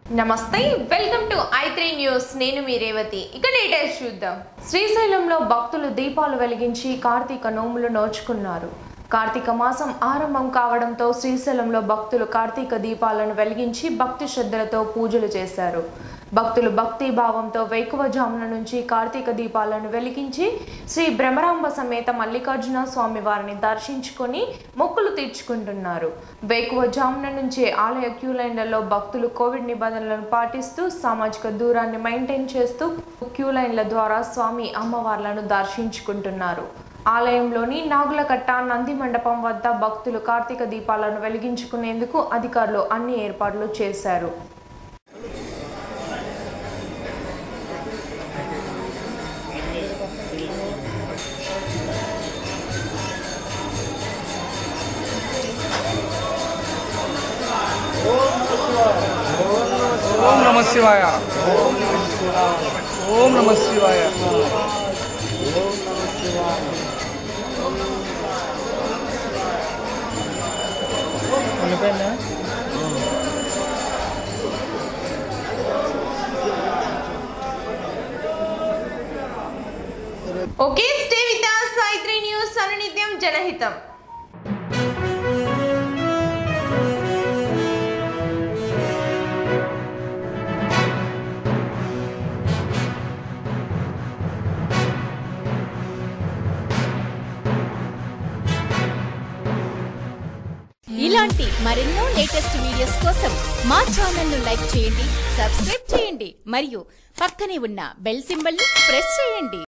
నమస్తే welcome to I three news నేను మీ రేవతి ఇక డీటెయిల్స్ చూద్దాం శ్రీశైలంలో భక్తులు దీపాలు వెలిగించి కార్తీక నోములు నోచుకున్నారు కార్తీక మాసం ఆరంభం కావడంతో శ్రీశైలంలో భక్తులు కార్తీక దీపాలను వెలిగించి భక్తి శ్రద్ధలతో పూజలు చేశారు భక్తులు భక్తి భావంతో వేకువజామున నుంచి కార్తీక దీపాలను వెలిగించి శ్రీ భ్రమరాంబ సమేత మల్లికార్జున స్వామి వారిని దర్శించుకొని మొక్కులు తీర్చుకుంటున్నారు వేకువజామున నుంచే ఆలయ క్యూ లైన్లలో భక్తులు కోవిడ్ నిబంధనలను పాటిస్తూ సామాజిక దూరాన్ని మెయింటైన్ చేస్తూ క్యూ లైన్ల ద్వారా స్వామి అమ్మవార్లను దర్శించుకుంటున్నారు ఆలయంలోని నాగులకట్ట నంది మండపం వద్ద భక్తులు కార్తీక దీపాలను వెలిగించుకునేందుకు అధికారులు అన్ని ఏర్పాట్లు చేశారు ఓం నమ శివాయ ఓం నమ శివాయ ఉండిపోయిందా okay stay with us I three news అనునిత్యం జనహితం ఇలాంటి మరెన్నో లేటెస్ట్ వీడియోస్ కోసం మా ఛానల్ ను లైక్ చేయండి సబ్స్క్రైబ్ చేయండి మరియు పక్కనే ఉన్న బెల్ సింబల్ ని ప్రెస్ చేయండి